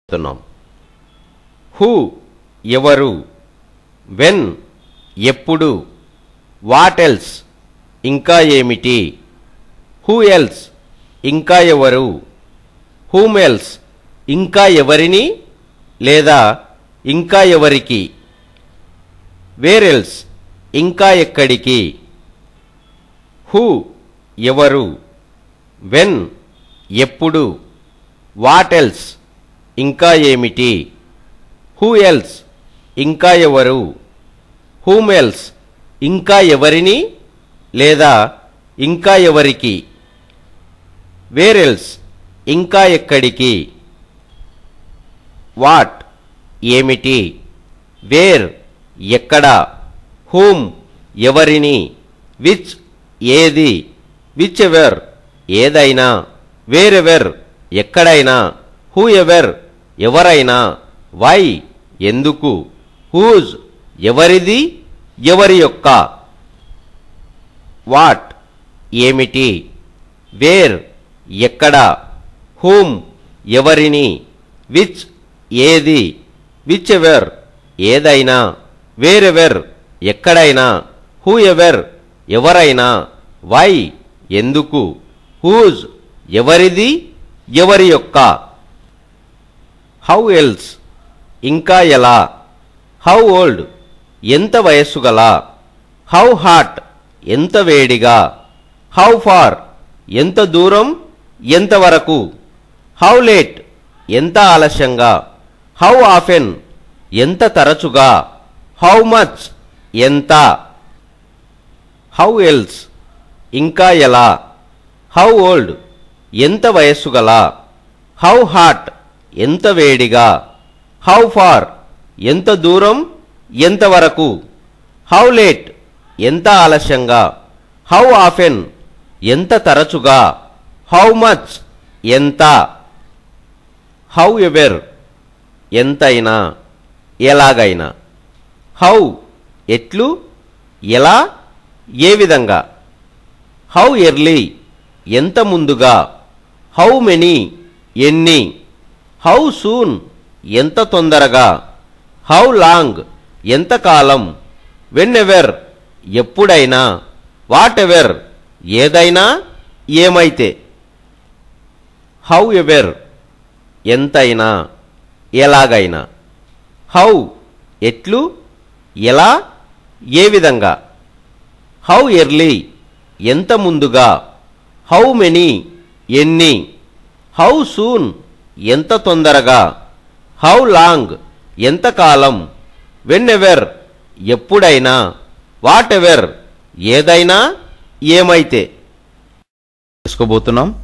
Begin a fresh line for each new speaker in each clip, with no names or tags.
చెప్తున్నాం హూ ఎవరు వెన్ ఎప్పుడు వాట్ ఎల్స్ ఇంకా ఏమిటి హూ ఎల్స్ ఇంకా ఎవరు హూమ్ ఎల్స్ ఇంకా ఎవరిని లేదా ఇంకా ఎవరికి వేరెల్స్ ఇంకా ఎక్కడికి హూ ఎవరు వెన్ ఎప్పుడు వాట్ ఎల్స్ ఇంకా ఏమిటి హూ ఎల్స్ ఇంకా ఎవరు హూమ్ ఎల్స్ ఇంకా ఎవరిని లేదా ఇంకా ఎవరికి వేరెల్స్ ఇంకా ఎక్కడికి వాట్ ఏమిటి వేర్ ఎక్కడ హూమ్ ఎవరిని విచ్ ఏది విచ్ ఎవర్ ఏదైనా వేరెవర్ ఎక్కడైనా హూ ఎవర్ ఎవరైనా వై ఎందుకు హూజ్ ఎవరిది ఎవరి యొక్క వాట్ ఏమిటి వేర్ ఎక్కడ హూమ్ ఎవరిని విచ్ ఏది విచ్ ఎవర్ ఏదైనా వేరెవర్ ఎక్కడైనా హూ ఎవర్ ఎవరైనా వై ఎందుకు హూజ్ ఎవరిది ఎవరి యొక్క హౌ ఎల్స్ ఇంకా ఎలా హౌ ఓల్డ్ ఎంత వయస్సు గల హౌ హాట్ ఎంత వేడిగా హౌ ఫార్ ఎంత దూరం ఎంతవరకు హౌ లేట్ ఎంత ఆలస్యంగా హౌ ఆఫెన్ ఎంత తరచుగా హౌ మచ్ ఎంత హౌ ఎల్స్ ఇంకా ఎలా హౌ ఓల్డ్ ఎంత వయస్సు గల హౌ హాట్ ఎంత వేడిగా హౌ ఫార్ ఎంత దూరం ఎంతవరకు హౌ లేట్ ఎంత ఆలస్యంగా హౌ ఆఫెన్ ఎంత తరచుగా హౌ మచ్ ఎంత హౌ ఎవర్ ఎంతైనా ఎలాగైనా హౌ ఎట్లు ఎలా ఏ విధంగా హౌ ఎర్లీ ఎంత ముందుగా హౌ మెనీ ఎన్ని హౌ సూన్ ఎంత తొందరగా హౌ లాంగ్ ఎంత కాలం వెన్ ఎవర్ ఎప్పుడైనా వాట్ ఎవర్ ఏదైనా ఏమైతే హౌ ఎవర్ ఎంతైనా ఎలాగైనా హౌ ఎట్లు ఎలా ఏ విధంగా హౌ ఎర్లీ ఎంత ముందుగా హౌ మెనీ ఎన్ని హౌ సూన్ ఎంత తొందరగా హౌ లాంగ్ ఎంత కాలం వెన్ ఎవర్ ఎప్పుడైనా వాట్ ఎవర్ ఏదైనా ఏమైతే
చేసుకోబోతున్నాం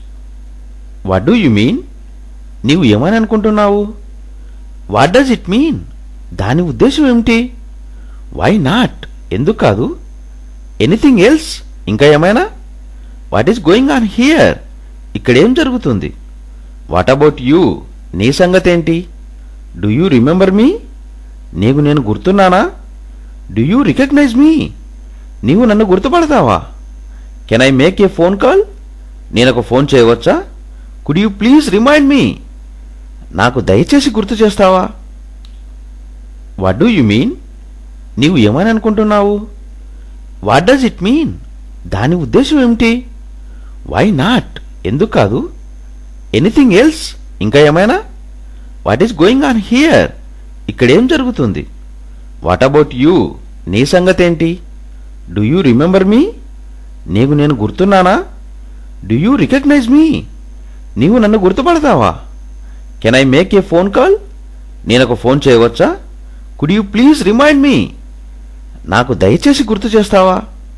వాట్ డూ యు మీన్ నీవు ఏమని అనుకుంటున్నావు వాట్ డస్ ఇట్ మీన్ దాని ఉద్దేశం ఏమిటి వై నాట్ ఎందుకు కాదు ఎనీథింగ్ ఎల్స్ ఇంకా ఏమైనా what is going on here ఇక్కడేం జరుగుతుంది వాట్ అబౌట్ యూ నీ సంగతి ఏంటి డూ యూ రిమెంబర్ మీ నీకు నేను గుర్తున్నానా డూ యూ రికగ్నైజ్ మీ నీవు నన్ను గుర్తుపడతావా can I make a phone call నేను ఒక ఫోన్ చేయవచ్చా could you please remind me నాకు దయచేసి గుర్తు చేస్తావా వాట్ డూ యు మీన్ నీవు ఏమని అనుకుంటున్నావు వాట్ డస్ ఇట్ మీన్ దాని ఉద్దేశం ఏమిటి వై నాట్ ఎందుకు కాదు ఎనీథింగ్ ఎల్స్ ఇంకా ఏమైనా what is going on here ఇక్కడేం జరుగుతుంది వాట్ అబౌట్ యూ నీ సంగతి ఏంటి డూ యూ రిమెంబర్ మీ నీకు నేను గుర్తున్నానా డూ యూ రికగ్నైజ్ మీ నీవు నన్ను గుర్తుపడతావా can I make a phone call నేను ఒక ఫోన్ చేయవచ్చా could you please remind me నాకు దయచేసి గుర్తు చేస్తావా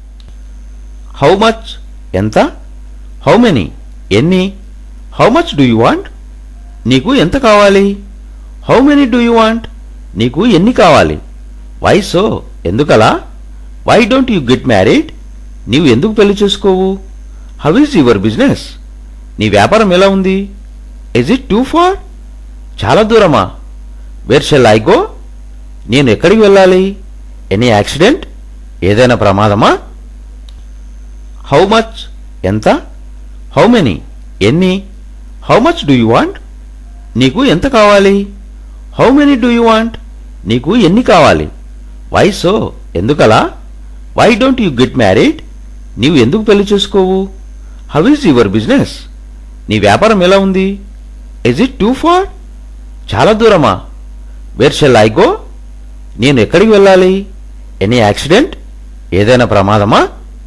హౌ మచ్ ఎంత హౌ మెనీ ఎన్ని how much do you want నీకు ఎంత కావాలి how many do you want నీకు ఎన్ని కావాలి వై సో ఎందుకలా why don't you get married నీవు ఎందుకు పెళ్లి చేసుకోవు హౌ ఈజ్ యువర్ బిజినెస్ నీ వ్యాపారం ఎలా ఉంది ఇజ్ ఇట్ టూ ఫార్ చాలా దూరమా వేర్ షెల్ ఐ గో నేను ఎక్కడికి వెళ్ళాలి ఎనీ యాక్సిడెంట్ ఏదైనా ప్రమాదమా హౌ మచ్ ఎంత హౌ మెనీ ఎన్ని how much do you want నీకు ఎంత కావాలి how many do you want నీకు ఎన్ని కావాలి వై సో ఎందుకలా why don't you get married నీవు ఎందుకు పెళ్లి చేసుకోవు హౌ ఈజ్ యువర్ బిజినెస్ నీ వ్యాపారం ఎలా ఉంది ఇజ్ ఇట్ టూ ఫార్ చాలా దూరమా వేర్ షెల్ ఐ గో నేను ఎక్కడికి వెళ్ళాలి ఎనీ యాక్సిడెంట్ ఏదైనా ప్రమాదమా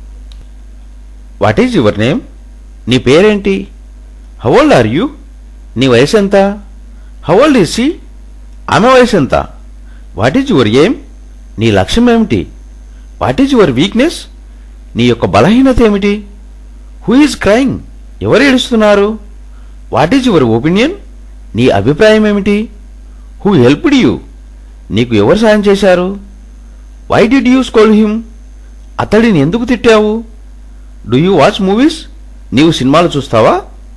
వాట్ ఈజ్ యువర్ నేమ్ నీ పేరేంటి హవోల్డ్ ఆర్ యూ నీ వయసు ఎంత హవోల్డ్ ఈజ్ సి ఆమె వయసు ఎంత వాట్ ఈజ్ యువర్ ఎయిమ్ నీ లక్ష్యం ఏమిటి వాట్ ఈజ్ యువర్ వీక్నెస్ నీ యొక్క బలహీనత ఏమిటి హూ ఈజ్ క్రైంగ్ ఎవరు ఏడుస్తున్నారు వాట్ ఈజ్ యువర్ ఒపీనియన్ నీ అభిప్రాయం ఏమిటి హూ హెల్ప్డ్ యూ నీకు ఎవరు సాయం చేశారు why did you scold him అతడిని ఎందుకు తిట్టావు డూ యూ వాచ్ మూవీస్ నీవు సినిమాలు చూస్తావా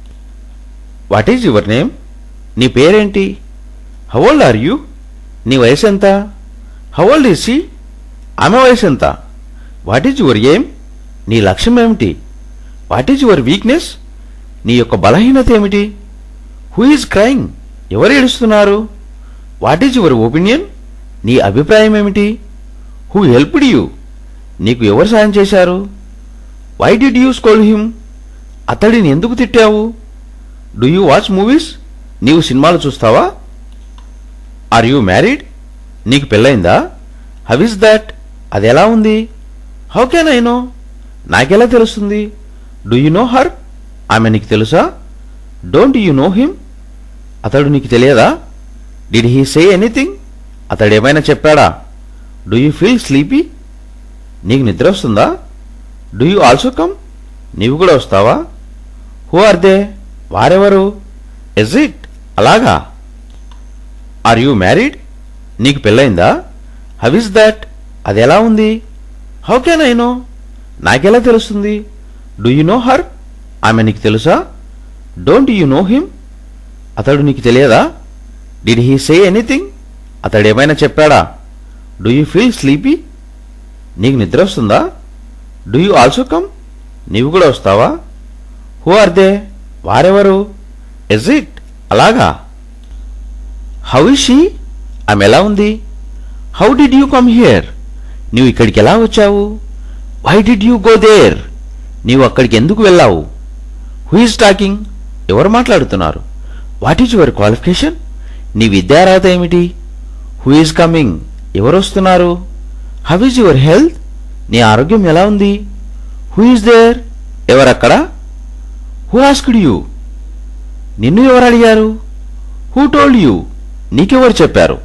వాట్ ఈజ్ యువర్ నేమ్ నీ పేరేంటి హవోల్డ్ ఆర్ యూ నీ వయసు ఎంత హవోల్డ్ ఈజ్ సి ఆమె వయసు ఎంత వాట్ ఈజ్ యువర్ ఎయిమ్ నీ లక్ష్యం ఏమిటి వాట్ ఈజ్ యువర్ వీక్నెస్ నీ యొక్క బలహీనత ఏమిటి హూ ఈజ్ క్రైంగ్ ఎవరు ఏడుస్తున్నారు వాట్ ఈజ్ యువర్ ఒపీనియన్ నీ అభిప్రాయం ఏమిటి హూ హెల్ప్డ్ యూ నీకు ఎవరు సాయం చేశారు why did you scold him అతడిని ఎందుకు తిట్టావు డూ యూ వాచ్ మూవీస్ నీవు సినిమాలు చూస్తావా ఆర్ యూ మ్యారీడ్ నీకు పెళ్ళైందా హవ్ ఇస్ దట్ అది ఎలా ఉంది హౌ కెన్ ఐ నో నాకెలా తెలుస్తుంది డూ యు నో హర్ ఆమె నీకు తెలుసా డోంట్ యు నో హిమ్ అతడు నీకు తెలియదా డిడ్ హీ సే ఎనీథింగ్ అతడు ఏమైనా చెప్పాడా డూ యూ ఫీల్ స్లీపీ నీకు నిద్ర వస్తుందా డూ యూ ఆల్సో కమ్ నీవు కూడా వస్తావా హూ ఆర్ దే వారెవరు ఇజ్ ఇట్ అలాగా ఆర్ యూ మ్యారీడ్ నీకు పెళ్ళైందా హవ్ ఇస్ దట్ అది ఎలా ఉంది హౌ కెన్ ఐ నో నాకెలా తెలుస్తుంది డూ యు నో హర్ ఆమె నీకు తెలుసా డోంట్ యు నో హిమ్ అతడు నీకు తెలియదా డిడ్ హీ సే ఎనీథింగ్ అతడు ఏమైనా చెప్పాడా డూ యూ ఫీల్ స్లీపీ నీకు నిద్ర వస్తుందా డూ యూ ఆల్సో కమ్ నీవు కూడా వస్తావా హూ ఆర్ దే వారెవరు ఇజ్ ఇట్ అలాగా హౌ ఇస్ షీ ఆమె ఎలా ఉంది how did you come here నీవు ఇక్కడికి ఎలా వచ్చావు why did you go there నీవు అక్కడికి ఎందుకు వెళ్ళావు హూ ఈజ్ టాకింగ్ ఎవరు మాట్లాడుతున్నారు వాట్ ఈజ్ యువర్ క్వాలిఫికేషన్ నీ విద్యార్హత ఏమిటి హూ ఈజ్ కమింగ్ ఎవరు వస్తున్నారు హవ్ ఈజ్ యువర్ హెల్త్ నీ ఆరోగ్యం ఎలా ఉంది హూ ఈజ్ దేర్ ఎవరక్కడ హూ ఆస్క్డ్ యూ నిన్ను ఎవరు అడిగారు హూ టోల్డ్ యూ నీకెవరు చెప్పారు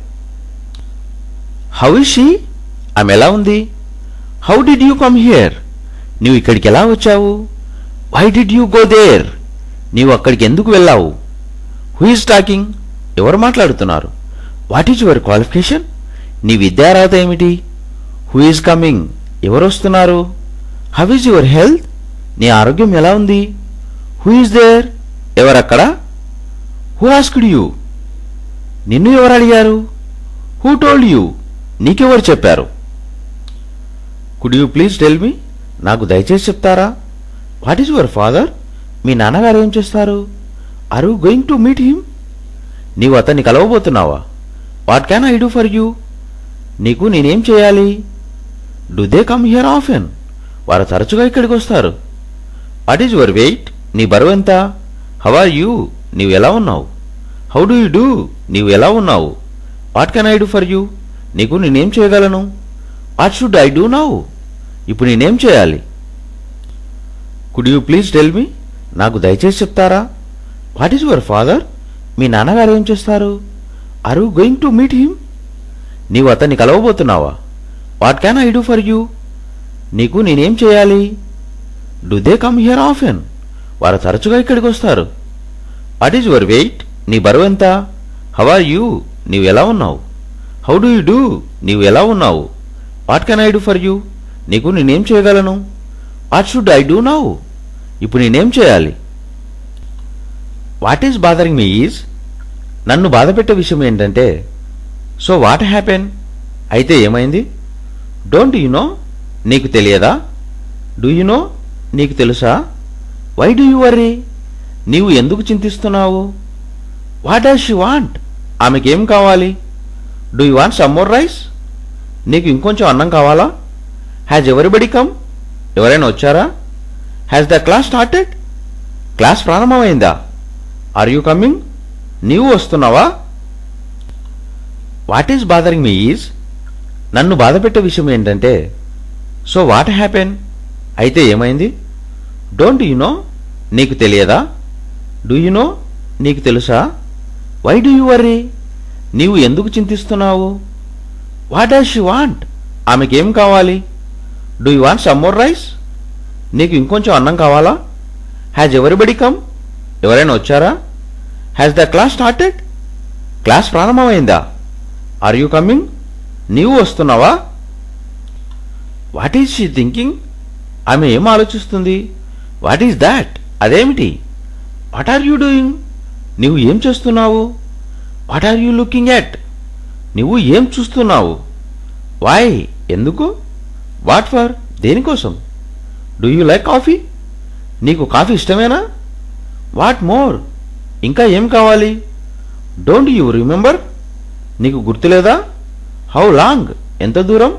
హౌ ఇస్ షీ ఆమె ఎలా ఉంది how did you come here నీవు ఇక్కడికి ఎలా వచ్చావు why did you go there నీవు అక్కడికి ఎందుకు వెళ్ళావు హూ ఈజ్ టాకింగ్ ఎవరు మాట్లాడుతున్నారు వాట్ ఈజ్ యువర్ క్వాలిఫికేషన్ నీ విద్యార్హత ఏమిటి హూ ఈజ్ కమింగ్ ఎవరు వస్తున్నారు హవ్ ఈజ్ యువర్ హెల్త్ నీ ఆరోగ్యం ఎలా ఉంది హూ ఈజ్ దేర్ ఎవరక్కడ హూ ఆస్క్డ్ యూ నిన్ను ఎవరు అడిగారు హూ టోల్డ్ యూ నీకెవరు చెప్పారు could you please tell me నాకు దయచేసి చెప్తారా వాట్ ఈజ్ యువర్ ఫాదర్ మీ నాన్నగారు ఏం చేస్తారు are you going to meet him నీవు అతన్ని కలవబోతున్నావా what can I do for you నీకు నేనేం చేయాలి do they come here often వారు తరచుగా ఇక్కడికి వస్తారు వాట్ ఈజ్ యువర్ వెయిట్ నీ బరువు ఎంత హవ్ ఆర్ యూ నీవు ఎలా ఉన్నావు హౌ డూ యూ డూ నీవు ఎలా ఉన్నావు what can I do for you నీకు నేనేం చేయగలను what should I do now ఇప్పుడు నేనేం చేయాలి could you please tell me నాకు దయచేసి చెప్తారా వాట్ ఈజ్ యువర్ ఫాదర్ మీ నాన్నగారు ఏం చేస్తారు are you going to meet him నీవు అతన్ని కలవబోతున్నావా what can I do for you నీకు నేనేం చేయాలి do they come here often వారు తరచుగా ఇక్కడికి వస్తారు వాట్ ఈజ్ యువర్ వెయిట్ నీ బరువు ఎంత హవ్ ఆర్ యూ నీవు ఎలా ఉన్నావు హౌ డూ యూ డూ నీవు ఎలా ఉన్నావు what can I do for you నీకు నేనేం చేయగలను what should I do now ఇప్పుడు నేనేం చేయాలి what is bothering me is నన్ను బాధపెట్టే విషయం ఏంటంటే సో వాట్ హ్యాపెన్ అయితే ఏమైంది డోంట్ యు నో నీకు తెలియదా డూ యు నో నీకు తెలుసా వై డూ యు వరీ నీవు ఎందుకు చింతిస్తున్నావు వాట్ డస్ షీ వాంట్ ఆమెకేం కావాలి do you want some more rice నీకు ఇంకొంచెం అన్నం కావాలా హ్యాజ్ ఎవరిబడి కమ్ ఎవరైనా వచ్చారా has the class started class ప్రారంభమైందా ఆర్ యూ కమింగ్ నీవు వస్తున్నావా what is bothering me is నన్ను బాధపెట్టే విషయం ఏంటంటే సో వాట్ హ్యాపెన్ అయితే ఏమైంది డోంట్ యు నో నీకు తెలియదా డూ యు నో నీకు తెలుసా వై డూ యు వరీ నీవు ఎందుకు చింతిస్తున్నావు వాట్ డస్ షీ వాంట్ ఆమెకేం కావాలి do you want some more rice నీకు ఇంకొంచెం అన్నం కావాలా హ్యాజ్ ఎవరిబడి కమ్ ఎవరైనా వచ్చారా has the class started class ప్రారంభమైందా ఆర్ యూ కమింగ్ నీవు వస్తున్నావా వాట్ ఈజ్ షీ థింకింగ్ ఆమె ఏం ఆలోచిస్తుంది వాట్ ఈజ్ దాట్ అదేమిటి వాట్ ఆర్ యూ డూయింగ్ నువ్వు ఏం చేస్తున్నావు what are you looking at నువ్వు ఏం చూస్తున్నావు వై ఎందుకు వాట్ ఫర్ దేనికోసం డూ యూ లైక్ కాఫీ నీకు కాఫీ ఇష్టమేనా వాట్ మోర్ ఇంకా ఏం కావాలి డోంట్ యూ రిమెంబర్ నీకు గుర్తులేదా హౌ లాంగ్ ఎంత దూరం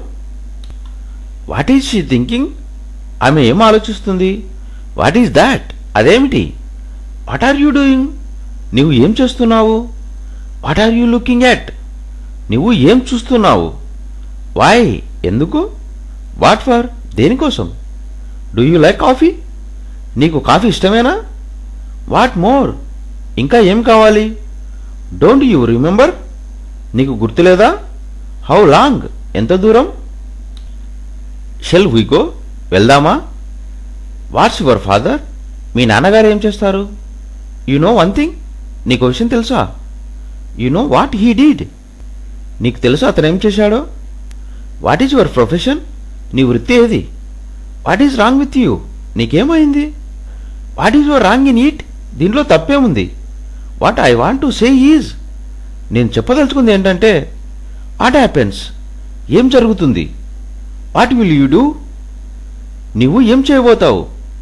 వాట్ ఈజ్ షీ థింకింగ్ ఆమె ఏం ఆలోచిస్తుంది వాట్ ఈజ్ దాట్ అదేమిటి వాట్ ఆర్ యూ డూయింగ్ నువ్వు ఏం చేస్తున్నావు what are you looking at నువ్వు ఏం చూస్తున్నావు వై ఎందుకు వాట్ ఫర్ దేనికోసం డూ యూ లైక్ కాఫీ నీకు కాఫీ ఇష్టమేనా వాట్ మోర్ ఇంకా ఏం కావాలి డోంట్ యూ రిమెంబర్ నీకు గుర్తులేదా హౌ లాంగ్ ఎంత దూరం షెల్ వీ గో వెళ్దామా వాట్స్ యువర్ ఫాదర్ మీ నాన్నగారు ఏం చేస్తారు యు నో వన్ థింగ్ నీకు విషయం తెలుసా you know what he did నీకు తెలుసా అతను ఏం చేశాడో వాట్ ఈజ్ యువర్ ప్రొఫెషన్ నీ వృత్తి ఏది what is wrong with you నీకేమైంది what is your wrong in it దీంట్లో తప్పేముంది what I want to say is నేను చెప్పదలుచుకుంది ఏంటంటే వాట్ హ్యాపెన్స్ ఏం జరుగుతుంది వాట్ విల్ యూ డూ నువ్వు ఏం చేయబోతావు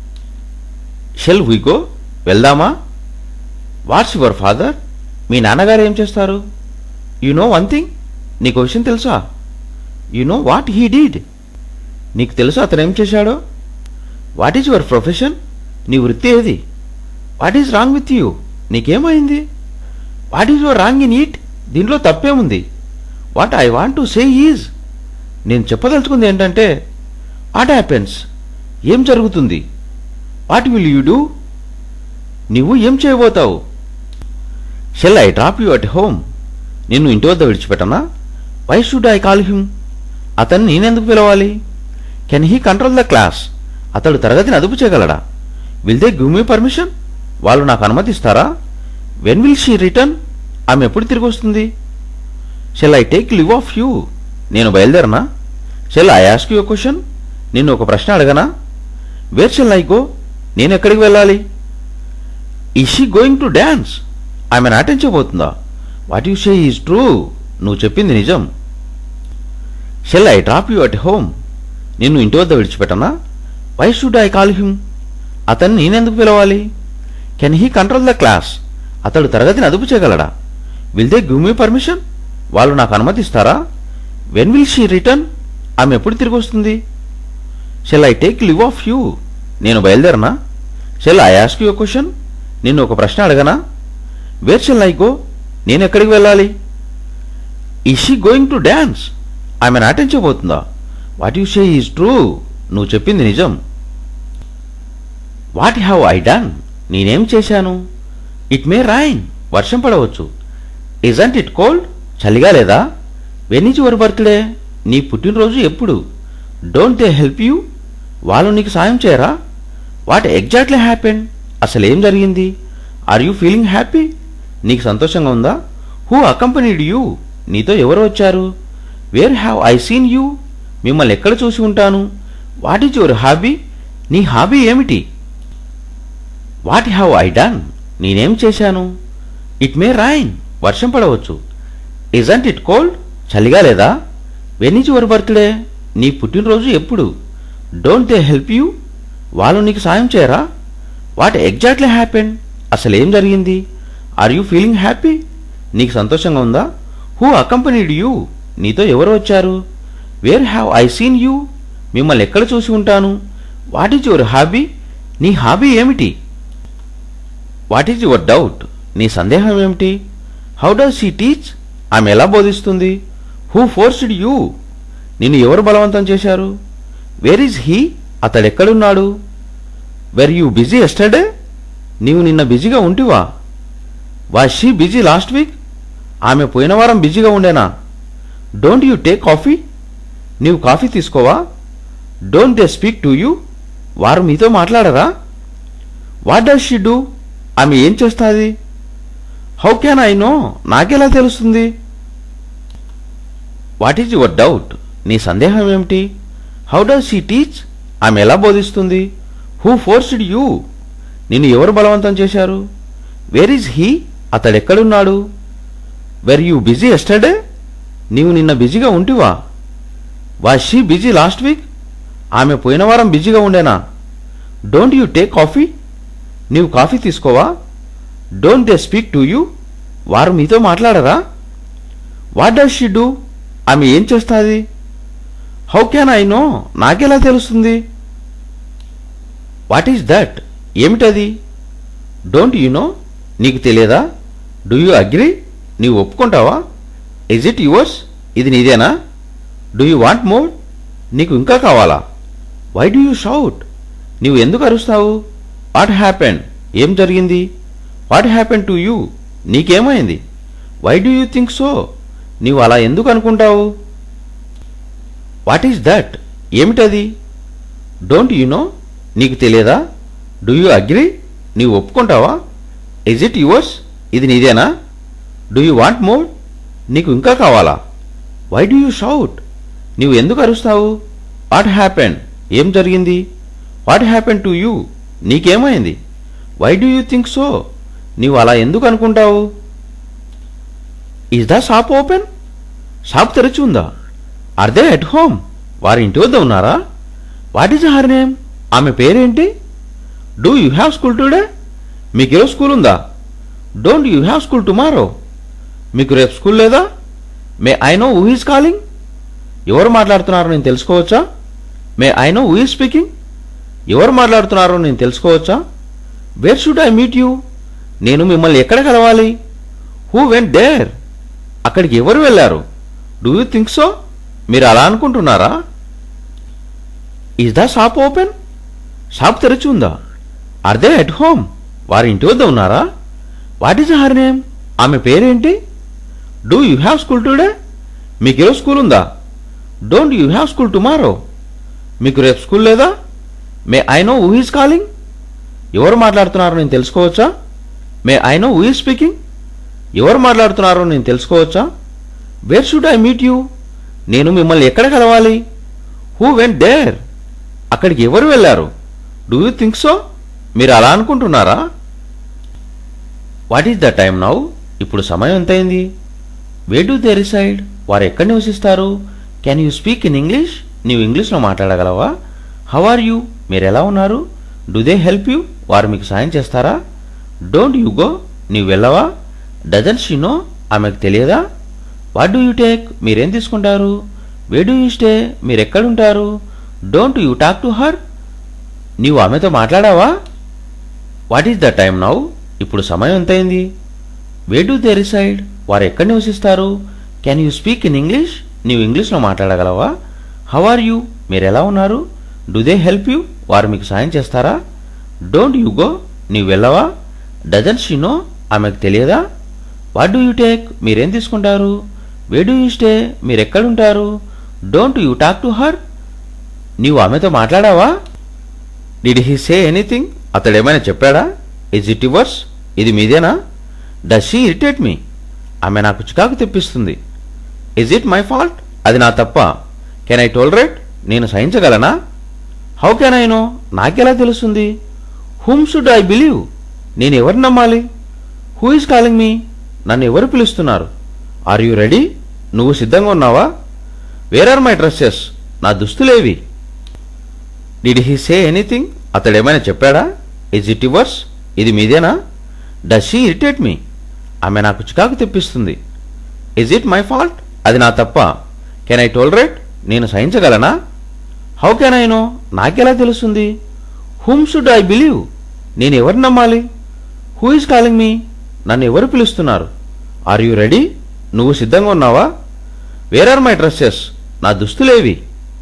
షెల్ వీ గో వెళ్దామా వాట్స్ యువర్ ఫాదర్ మీ నాన్నగారు ఏం చేస్తారు యు నో వన్ థింగ్ నీకు విషయం తెలుసా you know what he did నీకు తెలుసా అతను ఏం చేశాడో వాట్ ఈజ్ యువర్ ప్రొఫెషన్ నీ వృత్తి ఏది what is wrong with you నీకేమైంది what is your wrong in it దీంట్లో తప్పేముంది what I want to say is నేను చెప్పదలుచుకుంది ఏంటంటే వాట్ హ్యాపెన్స్ ఏం జరుగుతుంది వాట్ విల్ యూ డూ నువ్వు ఏం చేయబోతావు shall I drop you at home నిన్ను ఇంటి వద్ద విడిచిపెట్టనా why should I call him అతన్ని నేనెందుకు పిలవాలి can he control the class అతడు తరగతిని అదుపు చేయగలడా will they give me permission వాళ్ళు నాకు అనుమతిస్తారా వెన్ విల్ షీ రిటర్న్ ఆమె ఎప్పుడు తిరిగి వస్తుంది shall I take leave of you నేను బయలుదేరనా shall I ask you question నిన్ను ఒక ప్రశ్న అడగనా వేర్ షెల్ ఐ గో నేను ఎక్కడికి వెళ్ళాలి ఈ షీ గోయింగ్ టు డ్యాన్స్ ఆమె నాటించబోతుందా what you say is true నువ్వు చెప్పింది నిజం shall I drop you at home నిన్ను ఇంటి వద్ద విడిచిపెట్టనా why should I call him అతన్ని నేనెందుకు పిలవాలి can he control the class అతడు తరగతిని అదుపు చేయగలడా will they give me permission వాళ్ళు నాకు అనుమతిస్తారా వెన్ విల్ షీ రిటర్న్ ఆమె ఎప్పుడు తిరిగి వస్తుంది shall I take leave of you నేను బయలుదేరనా shall I ask you question నిన్ను ఒక ప్రశ్న అడగనా వేర్ షెల్ ఐ గో నేను ఎక్కడికి వెళ్ళాలి ఈ షీ గోయింగ్ టు డ్యాన్స్ ఆమె నాటించబోతుందా what you say is true నువ్వు చెప్పింది నిజం వాట్ హ్యావ్ ఐ డన్ నేనేం చేశాను ఇట్ మే రైన్ వర్షం పడవచ్చు ఇజంట్ ఇట్ కోల్డ్ చలిగా లేదా వెన్ ఈజ్ యువర్ బర్త్డే నీ పుట్టినరోజు ఎప్పుడు డోంట్ దే హెల్ప్ యూ వాళ్ళు నీకు సాయం చేయరా వాట్ ఎగ్జాక్ట్లీ హ్యాపెన్ అసలు ఏం జరిగింది ఆర్ యూ ఫీలింగ్ హ్యాపీ నీకు సంతోషంగా ఉందా హూ అకంపెనీడ్ యూ నీతో ఎవరు వచ్చారు where have I seen you మిమ్మల్ని ఎక్కడ చూసి ఉంటాను వాట్ ఈజ్ యువర్ హాబీ నీ హాబీ ఏమిటి వాట్ హ్యావ్ ఐ డన్ నేనేం చేశాను ఇట్ మే రైన్ వర్షం పడవచ్చు ఇజంట్ ఇట్ కోల్డ్ చలిగా లేదా వెన్ ఈజ్ యువర్ బర్త్డే నీ పుట్టినరోజు ఎప్పుడు డోంట్ దే హెల్ప్ యూ వాళ్ళు నీకు సాయం చేయరా వాట్ ఎగ్జాక్ట్లీ హ్యాపెన్ అసలు ఏం జరిగింది ఆర్ యూ ఫీలింగ్ హ్యాపీ నీకు సంతోషంగా ఉందా హూ అకంపెనీడ్ యూ నీతో ఎవరు వచ్చారు where have I seen you మిమ్మల్ని ఎక్కడ చూసి ఉంటాను వాట్ ఈజ్ యువర్ హాబీ నీ హాబీ ఏమిటి వాట్ ఈజ్ యువర్ డౌట్ నీ సందేహం ఏమిటి హౌ డస్ షీ టీచ్ ఆమె ఎలా బోధిస్తుంది హూ ఫోర్స్డ్ యూ నిన్ను ఎవరు బలవంతం చేశారు వేర్ ఈజ్ హీ అతడెక్కడున్నాడు వెర్ యూ బిజీ ఎస్టర్డే నీవు నిన్న బిజీగా ఉంటివా was she busy last week ఆమె పోయిన వారం బిజీగా ఉండేనా డోంట్ యూ టేక్ కాఫీ నీవు కాఫీ తీసుకోవా don't they speak to you వారు మీతో మాట్లాడరా వాట్ డస్ షీ డూ ఆమె ఏం చేస్తుంది హౌ క్యాన్ ఐ నో నాకెలా తెలుస్తుంది వాట్ ఈజ్ యువర్ డౌట్ నీ సందేహం ఏమిటి హౌ డస్ షీ టీచ్ ఆమె ఎలా బోధిస్తుంది హూ ఫోర్స్డ్ యూ నిన్ను ఎవరు బలవంతం చేశారు వేర్ ఈజ్ హీ అతడెక్కడున్నాడు వెర్ యూ బిజీ ఎస్టర్డే నీవు నిన్న బిజీగా ఉంటివా was she busy last week ఆమె పోయిన వారం బిజీగా ఉండేనా డోంట్ యూ టేక్ కాఫీ నీవు కాఫీ తీసుకోవా don't they speak to you వారు మీతో మాట్లాడరా వాట్ డస్ షీ డూ ఆమె ఏం చేస్తుంది హౌ క్యాన్ ఐ నో నాకెలా తెలుస్తుంది వాట్ ఈజ్ దట్ ఏమిటది డోంట్ యు నో నీకు తెలియదా డూ యూ అగ్రి నీవు ఒప్పుకుంటావా ఇజ్ ఇట్ యువర్స్ ఇది నీదేనా డూ యూ వాంట్ మోర్ నీకు ఇంకా కావాలా వై డూ యూ షౌట్ నీవు ఎందుకు అరుస్తావు వాట్ హ్యాపెన్ ఏం జరిగింది వాట్ హ్యాపెన్ టు యూ నీకేమైంది why do you think so నీవు అలా ఎందుకు అనుకుంటావు వాట్ ఈజ్ దట్ ఏమిటది డోంట్ యు నో నీకు తెలియదా డూ యూ అగ్రి నీవు ఒప్పుకుంటావా ఇజ్ ఇట్ యువర్స్ ఇది నీదేనా డూ యూ వాంట్ మోర్ నీకు ఇంకా కావాలా వై డూ యూ షౌట్ నీవు ఎందుకు అరుస్తావు వాట్ హ్యాపెన్ ఏం జరిగింది వాట్ హ్యాపెన్ టు యూ నీకేమైంది why do you think so నీవు అలా ఎందుకు అనుకుంటావు is the shop open shop తెరిచి ఉందా ఆర్ దే ఎట్ హోమ్ వారి ఇంటి వద్ద ఉన్నారా వాట్ ఈజ్ హర్ నేమ్ ఆమె పేరేంటి do you have school today మీకు ఈరోజు స్కూల్ ఉందా don't you have school tomorrow మీకు రేపు స్కూల్ లేదా may I know who is calling ఎవరు మాట్లాడుతున్నారో నేను తెలుసుకోవచ్చా may I know who is speaking ఎవరు మాట్లాడుతున్నారో నేను తెలుసుకోవచ్చా where should I meet you నేను మిమ్మల్ని ఎక్కడ కలవాలి హూ వెంట్ దేర్ అక్కడికి ఎవరు వెళ్ళారు డూ యూ థింక్ సో మీరు అలా అనుకుంటున్నారా is the shop open shop తెరిచి ఉందా ఆర్ దే ఎట్ హోమ్ వారి ఇంటి వద్ద ఉన్నారా వాట్ ఈజ్ హర్ నేమ్ ఆమె పేరేంటి do you have school today మీకు ఈరోజు స్కూల్ ఉందా don't you have school tomorrow మీకు రేపు స్కూల్ లేదా may I know who is calling ఎవరు మాట్లాడుతున్నారో నేను తెలుసుకోవచ్చా may I know who is speaking ఎవరు మాట్లాడుతున్నారో నేను తెలుసుకోవచ్చా where should I meet you నేను మిమ్మల్ని ఎక్కడ కలవాలి హూ వెంట్ దేర్ అక్కడికి ఎవరు వెళ్ళారు డూ యూ థింక్ సో మీరు అలా అనుకుంటున్నారా what is the time now ఇప్పుడు సమయం ఎంతైంది వే డూ దే రిసైడ్ వారు ఎక్కడ నివసిస్తారు can you speak in English నీవు ఇంగ్లీష్లో మాట్లాడగలవా హౌ ఆర్ యూ మీరు ఎలా ఉన్నారు డు దే హెల్ప్ యూ వారు మీకు సాయం చేస్తారా డోంట్ యూ గో నీవు వెళ్ళవా డజన్ షీ నో ఆమెకు తెలియదా వాట్ డూ యూ టేక్ మీరేం తీసుకుంటారు వే డూ యూ స్టే మీరు ఎక్కడుంటారు don't you talk to her నీవు ఆమెతో మాట్లాడావా what is the time now ఇప్పుడు సమయం ఎంతైంది వే డూ దే రిసైడ్ వారు ఎక్కడ నివసిస్తారు can you speak in English నీవు ఇంగ్లీష్లో మాట్లాడగలవా హౌ ఆర్ యూ మీరు ఎలా ఉన్నారు డు దే హెల్ప్ యూ వారు మీకు సాయం చేస్తారా డోంట్ యూ గో నీవు వెళ్ళవా డజన్ షీ నో ఆమెకు తెలియదా వాట్ డూ యూ టేక్ మీరేం తీసుకుంటారు వే డూ యూ స్టే మీరు ఎక్కడుంటారు don't you talk to her నీవు ఆమెతో మాట్లాడావా డిడ్ హీ సే ఎనీథింగ్ అతడేమైనా చెప్పాడా ఇజ్ ఇట్ యువర్స్ ఇది మీదేనా డస్ షీ ఇరిటేట్ మీ ఆమె నాకు చికాకు తెప్పిస్తుంది ఇజ్ ఇట్ మై ఫాల్ట్ అది నా తప్ప కెన్ ఐ టోలరేట్ నేను సహించగలనా హౌ కెన్ ఐ నో నాకెలా తెలుస్తుంది హూమ్ షుడ్ ఐ బిలీవ్ నేను ఎవరిని నమ్మాలి హూ ఈజ్ కాలింగ్ మీ నన్ను ఎవరు పిలుస్తున్నారు ఆర్ యూ రెడీ నువ్వు సిద్ధంగా ఉన్నావా వేర్ ఆర్ మై డ్రెస్సెస్ నా దుస్తులేవి డిడ్ హీ సే ఎనీథింగ్ అతడేమైనా చెప్పాడా ఇజ్ ఇట్ యువర్స్ ఇది మీదేనా డస్ షీ ఇరిటేట్ మీ ఆమె నాకు చికాకు తెప్పిస్తుంది ఇజ్ ఇట్ మై ఫాల్ట్ అది నా తప్ప కెన్ ఐ టోలరేట్ నేను సహించగలనా హౌ కెన్ ఐ నో నాకెలా తెలుస్తుంది హూమ్ షుడ్ ఐ బిలీవ్ నేను ఎవరిని నమ్మాలి హూ ఇస్ కాలింగ్ మీ నన్ను ఎవరు పిలుస్తున్నారు ఆర్ యు రెడీ నువ్వు సిద్ధంగా ఉన్నావా వేర్ ఆర్ మై డ్రెస్సెస్ నా దుస్తులేవి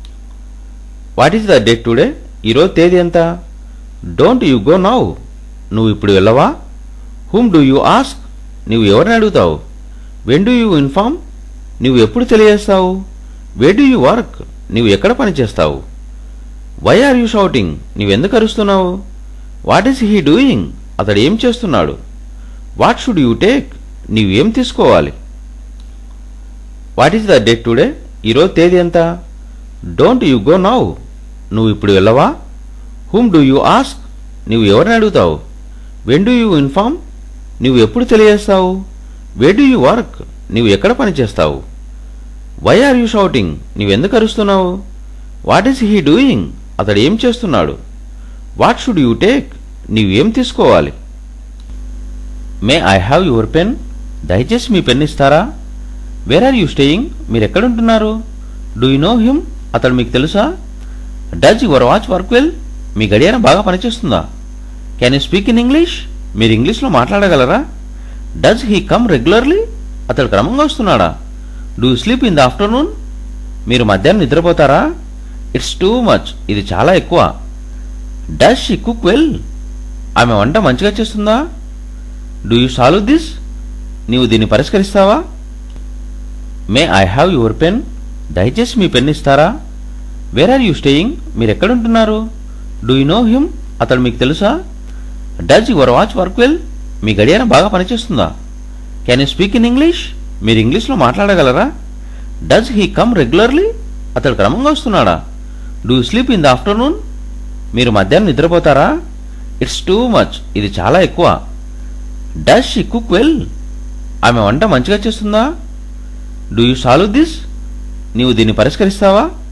what is the date today ఈరోజు తేదీ ఎంత డోంట్ యు గో నౌ నువ్వు ఇప్పుడు వెళ్ళవా హూమ్ డూ యూ ఆస్క్ నువ్వు ఎవరిని అడుగుతావు వెన్ డూ యూ ఇన్ఫార్మ్ నువ్వు ఎప్పుడు తెలియజేస్తావు వే డూ యూ వర్క్ నువ్వు ఎక్కడ పని చేస్తావు వై ఆర్ యూ షౌటింగ్ నువ్వెందుకు అరుస్తున్నావు వాట్ ఈస్ హీ డూయింగ్ అతడు ఏం చేస్తున్నాడు వాట్ షుడ్ యూ టేక్ నీవేం తీసుకోవాలి what is the date today ఈరోజు తేదీ ఎంత డోంట్ యు గో నౌ నువ్వు ఇప్పుడు వెళ్ళవా హూమ్ డూ యూ ఆస్క్ నువ్వు ఎవరిని అడుగుతావు వెన్ డూ యూ ఇన్ఫార్మ్ నువ్వు ఎప్పుడు తెలియజేస్తావు వే డూ యూ వర్క్ నువ్వు ఎక్కడ పని చేస్తావు వై ఆర్ యూ షౌటింగ్ నువ్వెందుకు అరుస్తున్నావు వాట్ ఈస్ హీ డూయింగ్ అతడు ఏం చేస్తున్నాడు వాట్ షుడ్ యూ టేక్ నీవేం తీసుకోవాలి may I have your pen దయచేసి మీ పెన్ ఇస్తారా వేర్ ఆర్ యూ స్టేయింగ్ మీరు ఎక్కడుంటున్నారు డూ యు నో హిమ్ అతడు మీకు తెలుసా does your watch work well మీ గడియారం బాగా పనిచేస్తుందా can you speak in English మీరు ఇంగ్లీష్లో మాట్లాడగలరా డజ్ హీ కమ్ రెగ్యులర్లీ అతడు క్రమంగా వస్తున్నాడా do sleep in the afternoon మీరు మధ్యాహ్నం నిద్రపోతారా ఇట్స్ టూ మచ్ ఇది చాలా ఎక్కువ డస్ షీ కుక్ వెల్ ఆమె వంట మంచిగా చేస్తుందా డూ యూ సాల్వ్ దిస్ నీవు దీన్ని పరిష్కరిస్తావా may I have your pen దయచేసి మీ పెన్ ఇస్తారా వేర్ ఆర్ యూ స్టేయింగ్ మీరు ఎక్కడుంటున్నారు డూ యు నో హిమ్ అతడు మీకు తెలుసా does your watch work well మీ గడియారం బాగా పనిచేస్తుందా can you speak in English మీరు ఇంగ్లీష్లో మాట్లాడగలరా డజ్ హీ కమ్ రెగ్యులర్లీ అతడు క్రమంగా వస్తున్నాడా do sleep in the afternoon మీరు మధ్యాహ్నం నిద్రపోతారా ఇట్స్ టూ మచ్ ఇది చాలా ఎక్కువ డస్ షీ కుక్ వెల్ ఆమె వంట మంచిగా చేస్తుందా డూ యూ సాల్వ్ దిస్ నీవు దీన్ని పరిష్కరిస్తావా